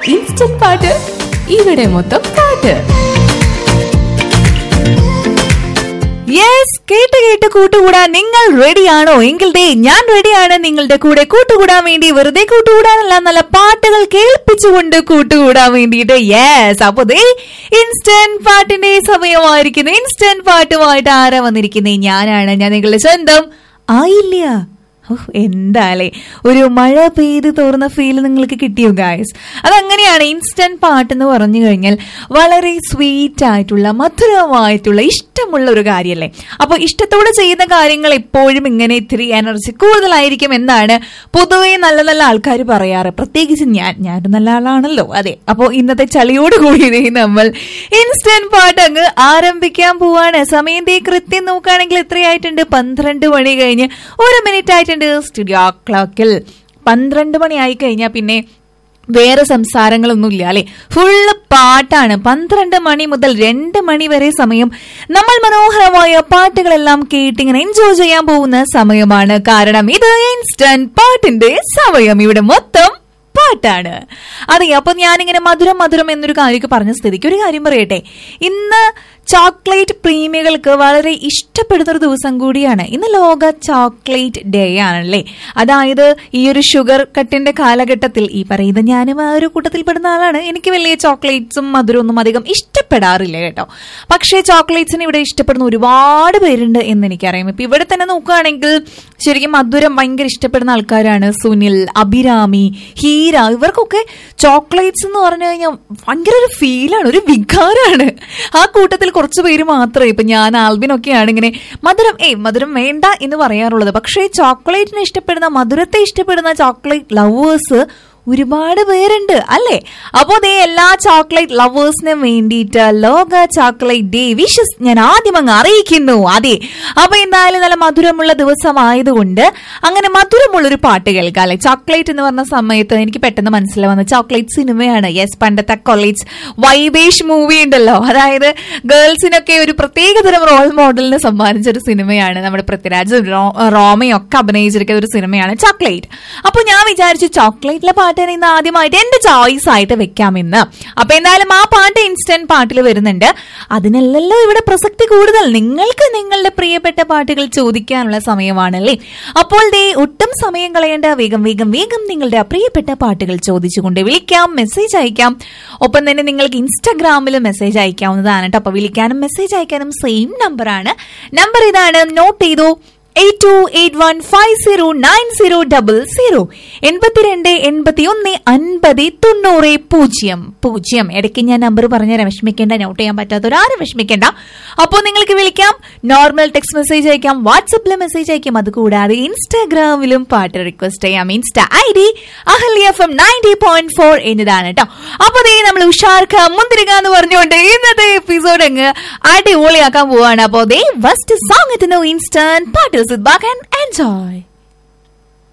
instant പാട്ട് ഇവിടെ മൊത്തം പാട്ട് യെസ് കേട്ട് കേട്ട് കൂട്ടുകൂടാൻ നിങ്ങൾ റെഡിയാണോ എങ്കിൽ ദേ ഞാൻ റെഡിയാണ് നിങ്ങളുടെ കൂടെ കൂട്ടുകൂടാൻ വേണ്ടി വെറുതെ കൂട്ടുകൂടാനല്ല നല്ല പാട്ടുകൾ കേൾപ്പിച്ചുകൊണ്ട് കൂട്ടുകൂടാൻ വേണ്ടിയിട്ട് യെസ് അപ്പൊ ദേ ഇൻസ്റ്റന്റ് പാട്ടിന്റെ സമയമായിരിക്കുന്നു ഇൻസ്റ്റന്റ് പാട്ടുമായിട്ട് ആരാ വന്നിരിക്കുന്നത് ഞാനാണ് ഞാൻ നിങ്ങളുടെ സ്വന്തം ആയില്ല ഓ, എന്താലേ ഒരു മഴ പെയ്ത് തോർന്ന ഫീൽ നിങ്ങൾക്ക് കിട്ടിയോ ഗായ്സ് അതങ്ങനെയാണ് ഇൻസ്റ്റന്റ് പാട്ട് എന്ന് പറഞ്ഞു കഴിഞ്ഞാൽ വളരെ സ്വീറ്റ് ആയിട്ടുള്ള മധുരമായിട്ടുള്ള ഇഷ്ടമുള്ള ഒരു കാര്യമല്ലേ അപ്പോൾ ഇഷ്ടത്തോടെ ചെയ്യുന്ന കാര്യങ്ങൾ എപ്പോഴും ഇങ്ങനെ ഇത്തിരി എനർജി കൂടുതലായിരിക്കും എന്നാണ് പൊതുവേ നല്ല നല്ല ആൾക്കാർ പറയാറ് പ്രത്യേകിച്ച് ഞാൻ ഞാനൊരു നല്ല ആളാണല്ലോ അതെ അപ്പോൾ ഇന്നത്തെ ചളിയോട് കൂടി ദേ നമ്മൾ ഇൻസ്റ്റന്റ് പാട്ട് അങ്ങ് ആരംഭിക്കാൻ പോവാണ് സമയം ദേ കൃത്യം നോക്കുകയാണെങ്കിൽ എത്രയായിട്ടുണ്ട് പന്ത്രണ്ട് മണി കഴിഞ്ഞ് ഒരു മിനിറ്റ് ആയിട്ടുണ്ട് സ്റ്റുഡിയോ ക്ലോക്കിൽ പന്ത്രണ്ട് മണി ആയി കഴിഞ്ഞാൽ പിന്നെ വേറെ സംസാരങ്ങളൊന്നും ഇല്ല അല്ലെ ഫുള്ള് പാട്ടാണ് പന്ത്രണ്ട് മണി മുതൽ രണ്ട് മണി വരെ സമയം നമ്മൾ മനോഹരമായ പാട്ടുകളെല്ലാം കേട്ടിങ്ങനെ എൻജോയ് ചെയ്യാൻ പോകുന്ന സമയമാണ് കാരണം ഇത് ഇൻസ്റ്റന്റ് പാട്ടിന്റെ സമയം ഇവിടെ മൊത്തം പാട്ടാണ് അതെ അപ്പൊ ഞാനിങ്ങനെ മധുരം മധുരം എന്നൊരു കാര്യമൊക്കെ പറഞ്ഞ സ്ഥിതിക്ക് ഒരു കാര്യം പറയട്ടെ ഇന്ന് ചോക്ലേറ്റ് പ്രേമികൾക്ക് വളരെ ഇഷ്ടപ്പെടുന്ന ഒരു ദിവസം കൂടിയാണ് ഇന്ന് ലോക ചോക്ലേറ്റ് ഡേ ആണല്ലേ അതായത് ഈ ഒരു ഷുഗർ കട്ടിന്റെ കാലഘട്ടത്തിൽ ഈ പറയുന്ന ഞാനും ആ ഒരു കൂട്ടത്തിൽ പെടുന്ന ആളാണ് എനിക്ക് വലിയ ചോക്ലേറ്റ്സും മധുരമൊന്നും അധികം ഇഷ്ടപ്പെടാറില്ല കേട്ടോ പക്ഷേ ചോക്ലേറ്റ്സിന് ഇവിടെ ഇഷ്ടപ്പെടുന്ന ഒരുപാട് പേരുണ്ട് എന്ന് എനിക്കറിയാം ഇപ്പൊ ഇവിടെ തന്നെ നോക്കുകയാണെങ്കിൽ ശരിക്കും മധുരം ഭയങ്കര ഇഷ്ടപ്പെടുന്ന ആൾക്കാരാണ് സുനിൽ അഭിരാമി ഹീര ഇവർക്കൊക്കെ ചോക്ലേറ്റ്സ് എന്ന് പറഞ്ഞു കഴിഞ്ഞാൽ ഭയങ്കര ഒരു ഫീലാണ് ഒരു വികാരമാണ് ആ കൂട്ടത്തിൽ കുറച്ച് പേര് മാത്രമേ ഇപ്പൊ ഞാൻ ആൽബിനൊക്കെയാണ് ഇങ്ങനെ മധുരം ഏയ് മധുരം വേണ്ട എന്ന് പറയാറുള്ളത് പക്ഷേ ചോക്ലേറ്റിനെ ഇഷ്ടപ്പെടുന്ന മധുരത്തെ ഇഷ്ടപ്പെടുന്ന ചോക്ലേറ്റ് ലവേഴ്സ് ഒരുപാട് പേരുണ്ട് അല്ലേ അപ്പോ ദേ എല്ലാ ചോക്ലേറ്റ് ലവേഴ്സിനും വേണ്ടിയിട്ട് ലോക ചോക്ലേറ്റ് ഡേ വിഷസ് ഞാൻ ആദ്യം അങ്ങ് അറിയിക്കുന്നു അതെ അപ്പൊ എന്തായാലും നല്ല മധുരമുള്ള ദിവസമായതുകൊണ്ട് അങ്ങനെ മധുരമുള്ള ഒരു പാട്ട് കേൾക്കാം അല്ലെ ചോക്ലേറ്റ് എന്ന് പറഞ്ഞ സമയത്ത് എനിക്ക് പെട്ടെന്ന് മനസ്സിൽ വന്ന ചോക്ലേറ്റ് സിനിമയാണ് യെസ് പണ്ടത്തെ കോളേജ് വൈബേഷ് മൂവി ഉണ്ടല്ലോ അതായത് ഗേൾസിനൊക്കെ ഒരു പ്രത്യേകതരം റോൾ മോഡലിന് സമ്മാനിച്ച ഒരു സിനിമയാണ് നമ്മുടെ പൃഥ്വിരാജ് റോമയും ഒക്കെ അഭിനയിച്ചിരിക്കുന്ന ഒരു സിനിമയാണ് ചോക്ലേറ്റ് അപ്പൊ ഞാൻ വിചാരിച്ചു ചോക്ലേറ്റിലെ പാട്ട് ഇന്ന് ആദ്യമായിട്ട് എന്റെ ചോയ്സ് ആയിട്ട് വെക്കാമെന്ന് അപ്പൊ എന്തായാലും ആ പാട്ട് ഇൻസ്റ്റന്റ് പാട്ടിൽ വരുന്നുണ്ട് അതിനല്ലല്ലോ ഇവിടെ പ്രസക്തി കൂടുതൽ നിങ്ങൾക്ക് നിങ്ങളുടെ പ്രിയപ്പെട്ട പാട്ടുകൾ ചോദിക്കാനുള്ള സമയമാണല്ലേ അപ്പോൾ ദേ ഒട്ടും സമയം കളയേണ്ട വേഗം വേഗം വേഗം നിങ്ങളുടെ പ്രിയപ്പെട്ട പാട്ടുകൾ ചോദിച്ചുകൊണ്ട് വിളിക്കാം മെസ്സേജ് അയക്കാം ഒപ്പം തന്നെ നിങ്ങൾക്ക് ഇൻസ്റ്റാഗ്രാമിൽ മെസ്സേജ് അയക്കാവുന്നതാണ് കേട്ടോ അപ്പൊ വിളിക്കാനും മെസ്സേജ് അയക്കാനും സെയിം നമ്പറാണ് നമ്പർ ഇതാണ് നോട്ട് ചെയ്തോ eight two eight one five zero nine zero double zero എൺപത്തിരണ്ട് എൺപത്തി ഒന്ന് അൻപത് തൊണ്ണൂറ് പൂജ്യം പൂജ്യം ഇടയ്ക്ക് ഞാൻ നമ്പർ പറഞ്ഞുതരാം വിഷമിക്കേണ്ട നോട്ട് ചെയ്യാൻ പറ്റാത്തവരാരും വിഷമിക്കേണ്ട അപ്പോൾ നിങ്ങൾക്ക് വിളിക്കാം നോർമൽ ടെക്സ്റ്റ് മെസ്സേജ് അയക്കാം വാട്സപ്പിൽ മെസ്സേജ് അയക്കാം അതുകൂടാതെ ഇൻസ്റ്റാഗ്രാമിലും പാട്ട് റിക്വസ്റ്റ് ചെയ്യാം insta I D Ahalia F M ninety point four എന്നതാണ് കേട്ടോ അപ്പൊ ദേ നമ്മൾ ഉഷാർക്ക മുന്തിരിക എന്ന് പറഞ്ഞുകൊണ്ട് ഇന്നത്തെ എപ്പിസോഡ് അങ്ങ് അടിപൊളിയാക്കാൻ പോവാണ് അപ്പോ ദേ ഫസ്റ്റ് സോങ് എത്തുന്നു ഇൻസ്റ്റന്റ് പാട്ട് സിറ്റ് ബാക്ക് ആൻഡ് എൻജോയ്